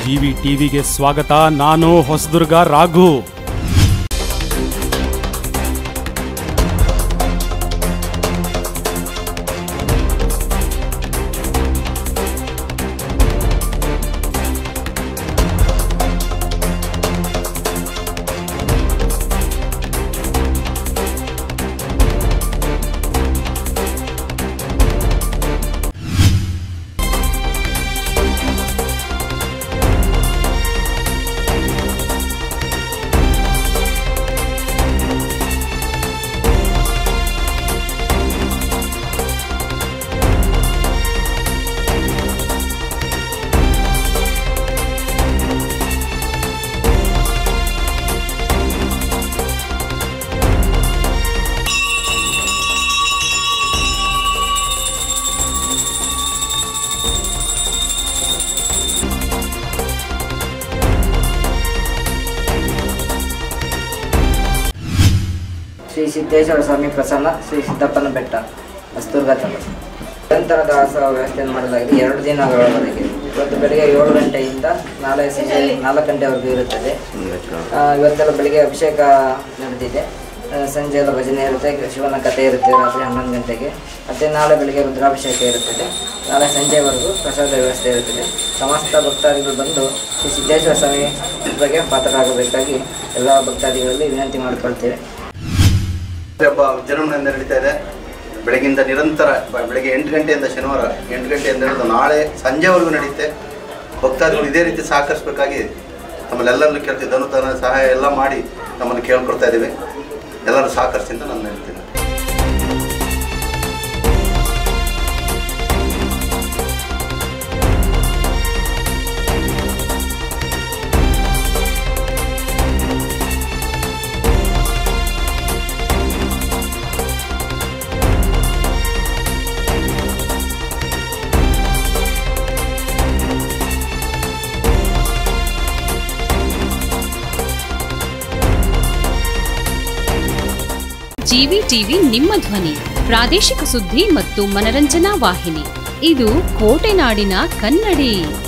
GV ಟಿವಿಗೆ ಸ್ವಾಗತ ನಾನು ಹೊಸದುರ್ಗ ರಾಘು ಶ್ರೀ ಸಿದ್ದೇಶ್ವರ ಸ್ವಾಮಿ ಪ್ರಸನ್ನ ಶ್ರೀ ಸಿದ್ದಪ್ಪನ ಬೆಟ್ಟ ಹೊಸದುರ್ಗ ತಾಲೂಕು ನಿರಂತರ ದಾಸೋಹ ವ್ಯವಸ್ಥೆಯನ್ನು ಮಾಡಲಾಗಿದೆ ಎರಡು ದಿನಗಳವರೆಗೆ ಇವತ್ತು ಬೆಳಿಗ್ಗೆ ಏಳು ಗಂಟೆಯಿಂದ ನಾಳೆ ಸಂಜೆ ನಾಲ್ಕು ಗಂಟೆವರೆಗೂ ಇರುತ್ತದೆ ಆ, ಇವತ್ತೆಲ್ಲ ಬೆಳಿಗ್ಗೆ ಅಭಿಷೇಕ ನಡೆದಿದೆ ಆ, ಸಂಜೆ ಎಲ್ಲ ಭಜನೆ ಇರುತ್ತೆ ಶಿವನ ಕಥೆ ಇರುತ್ತೆ ರಾತ್ರಿ ಹನ್ನೊಂದು ಗಂಟೆಗೆ ಮತ್ತು ನಾಳೆ ಬೆಳಿಗ್ಗೆ ರುದ್ರಾಭಿಷೇಕ ಇರುತ್ತದೆ ನಾಳೆ ಸಂಜೆವರೆಗೂ ಪ್ರಸಾದ ವ್ಯವಸ್ಥೆ ಇರುತ್ತದೆ ಸಮಸ್ತ ಭಕ್ತಾದಿಗಳು ಬಂದು ಶ್ರೀ ಸಿದ್ದೇಶ್ವರ ಸ್ವಾಮಿ ಬಗ್ಗೆ ಪಾತ್ರರಾಗಬೇಕಾಗಿ ಎಲ್ಲ ಭಕ್ತಾದಿಗಳಲ್ಲಿ ವಿನಂತಿ ಮಾಡಿಕೊಳ್ತೇವೆ ಹಬ್ಬ ವಿಜೃಂಭಣೆಯಿಂದ ನಡೀತಾ ಇದೆ ಬೆಳಗಿಂದ ನಿರಂತರ ಬ- ಬೆಳಗ್ಗೆ ಎಂಟು ಗಂಟೆಯಿಂದ ಶನಿವಾರ ಎಂಟು ಗಂಟೆಯಿಂದ ಹಿಡಿದು ನಾಳೆ ಸಂಜೆವರೆಗೂ ನಡೆಯುತ್ತೆ ಭಕ್ತಾದಿಗಳು ಇದೇ ರೀತಿ ಸಹಕರಿಸಬೇಕಾಗಿ ತಮ್ಮಲ್ಲೆಲ್ಲರನ್ನು ಕೇಳ್ತೀವಿ ಧನುತನ ಸಹಾಯ ಎಲ್ಲ ಮಾಡಿ ನಮ್ಮನ್ನು ಕೇಳ್ಕೊಡ್ತಾ ಇದ್ದೀವಿ ಎಲ್ಲರೂ ಸಹಕರಿಸಿ ಅಂತ ನಾನು ಹೇಳ್ತೀನಿ ಜಿವಿ ಟಿವಿ ನಿಮ್ಮ ಧ್ವನಿ ಪ್ರಾದೇಶಿಕ ಸುದ್ದಿ ಮತ್ತು ಮನರಂಜನಾ ವಾಹಿನಿ ಇದು ಕೋಟೆನಾಡಿನ ಕನ್ನಡಿ